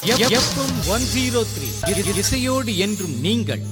FM one zero three இசையோடு என்றும் நீங்கள்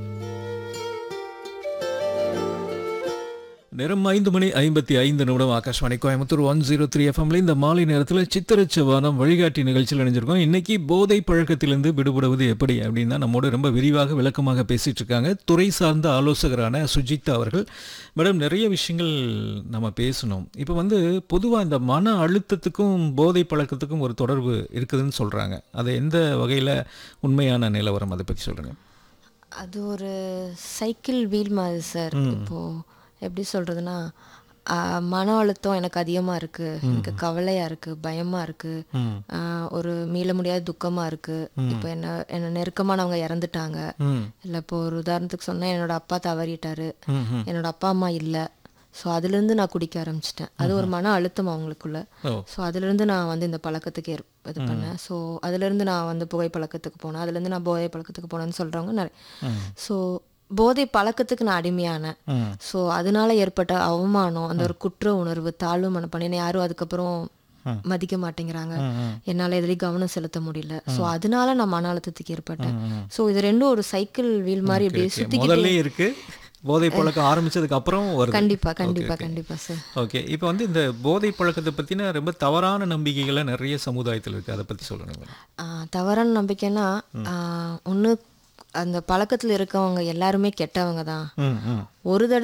நேரம் ஐந்து மணி ஐம்பத்தி ஐந்து நிமிடம் Akashvani Coimbatore one zero three எஃப்எம்ல இந்த மாலை நேரத்தில் சித்திரச்சவானம் வழிகாட்டி நிகழ்ச்சியில் இணைஞ்சிருக்கோம் இன்னைக்கு போதை பழக்கத்திலிருந்து விடுபடுவது எப்படி அப்படின்னு தான் நம்மோடு ரொம்ப விரிவாக விளக்கமாக பேசிட்டு இருக்காங்க துறை சார்ந்த ஆலோசகரான சுஜிதா அவர்கள் மேடம் நிறைய விஷயங்கள் நம்ம பேசணும் இப்போ வந்து பொதுவாக இந்த மன அழுத்தத்துக்கும் போதை பழக்கத்துக்கும் ஒரு தொடர்பு இருக்குதுன்னு சொல்றாங்க அது எந்த வகையில் உண்மையான நிலவரம் அதை பற்றி சொல்லுங்க அது ஒரு சைக்கிள் வீல் மாதிரி சார் இப்போ எப்படி சொல்றதுன்னா ஆ, மன அழுத்தம் எனக்கு அதிகமா இருக்கு எனக்கு கவலையா இருக்கு பயமா இருக்கு ஆ, ஒரு மீள முடியாத துக்கமா இருக்கு இப்போ என்ன என்ன நெருக்கமானவங்க இறந்துட்டாங்க ம் இல்ல இப்போ ஒரு உதாரணத்துக்கு சொன்னா என்னோட அப்பா தவறிட்டாரு ம் ம் என்னோட அப்பா அம்மா இல்ல ஸோ அதுலேருந்து நான் குடிக்க ஆரம்பிச்சிட்டேன் அது ஒரு மன அழுத்தம் அவங்களுக்குள்ள ஓ ஸோ அதுலேருந்து நான் வந்து இந்த பழக்கத்துக்கு ஏற் இது பண்ணேன் ஸோ அதுலேருந்து நான் வந்து புகை பழக்கத்துக்கு போனேன் அதுலேருந்து நான் போதை பழக்கத்துக்கு போனேன்னு சொல்கிறவங்க நிறைய ஸோ போதை பழக்கத்துக்கு நான் அடிமையானேன் ம் ஸோ அதனால ஏற்பட்ட அவமானம் அந்த ஒரு குற்ற உணர்வு தாழ்வு மனப்பான்மை என்னை யாரும் அதுக்கப்புறம் மதிக்க மாட்டேங்கிறாங்க என்னால் எதுலேயும் கவனம் செலுத்த முடியல ஸோ அதனால நான் மன அழுத்தத்துக்கு ஏற்பட்டேன் ஸோ இது ரெண்டும் ஒரு சைக்கிள் வீல் மாதிரி அப்படியே சுற்றி முதல்ல இருக்கு போதை பழக்கம் ஆரம்பிச்சதுக்கு அப்புறம் வருது கண்டிப்பா கண்டிப்பா கண்டிப்பா சார் ஓகே இப்போ வந்து இந்த போதை பழக்கத்தை பத்தின ரொம்ப தவறான நம்பிக்கைகளை நிறைய சமுதாயத்தில் இருக்கு அதை பத்தி சொல்லுங்க ஆஹ் தவறான நம்பிக்கைன்னா ஒன்று அந்த பழக்கத்தில் இருக்கவங்க எல்லாருமே கெட்டவங்க தான் ம் ம் ஒரு தடவை